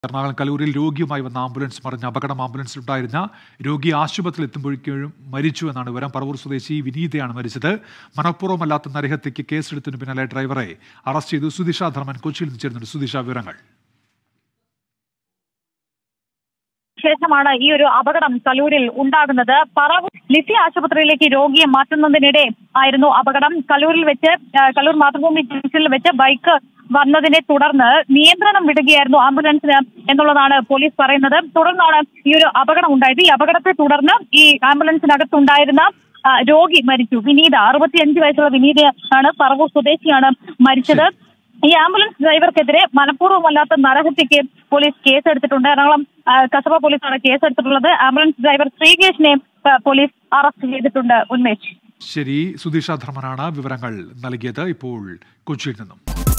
എറണാകുളം കലൂരിൽ രോഗിയുമായി വന്ന ആംബുലൻസ് മറിഞ്ഞ അപകടം ആംബുലൻസിലുണ്ടായിരുന്ന രോഗി ആശുപത്രിയിൽ എത്തുമ്പോഴേക്കും മരിച്ചു എന്നാണ് വിവരം പറവൂർ സ്വദേശി വിനീതയാണ് മരിച്ചത് മനഃപൂർവ്വമല്ലാത്ത നരഹത്യക്ക് കേസെടുത്തതിന് പിന്നാലെ ഡ്രൈവറെ അറസ്റ്റ് ചെയ്തു സുദിഷ ധർമ്മൻ കൊച്ചിയിൽ നിന്ന് ചേരുന്നുണ്ട് സുദിഷ വിവരങ്ങൾ ശേഷമാണ് ഈ ഒരു അപകടം കലൂരിൽ ഉണ്ടാകുന്നത് പറവൂർ ലിസി ആശുപത്രിയിലേക്ക് രോഗിയെ മാറ്റുന്നതിനിടെ ആയിരുന്നു അപകടം കലൂരിൽ വെച്ച് ആ, കലൂർ മാതൃഭൂമി ജംഗ്ഷനിൽ വെച്ച് ബൈക്ക് വന്നതിനെ തുടർന്ന് നിയന്ത്രണം വിടുകയായിരുന്നു ആംബുലൻസിന് എന്നുള്ളതാണ് പോലീസ് പറയുന്നത് തുടർന്നാണ് ഈ ഒരു അപകടം ഉണ്ടായത് ഈ അപകടത്തെ തുടർന്ന് ഈ ആംബുലൻസിനകത്തുണ്ടായിരുന്ന ആ, രോഗി മരിച്ചു വിനീത അറുപത്തിയഞ്ച് വയസ്സുള്ള വിനീത ആണ് പറവൂർ സ്വദേശിയാണ് മരിച്ചത് ഈ ആംബുലൻസ് ഡ്രൈവർക്കെതിരെ മനഃപൂർവ്വമല്ലാത്ത നരഹത്യക്ക് പോലീസ് കേസെടുത്തിട്ടുണ്ട് എറണാകുളം ആ, കസബ പോലീസാണ് കേസെടുത്തിട്ടുള്ളത് ആംബുലൻസ് ഡ്രൈവർ ശ്രീകേഷിനെ ആ, പോലീസ് അറസ്റ്റ് ചെയ്തിട്ടുണ്ട് ഉന്മേഷ് ശരി സുദിഷ ധർമ്മനാണ് വിവരങ്ങൾ നൽകിയത് ഇപ്പോൾ കൊച്ചിയിൽ നിന്നും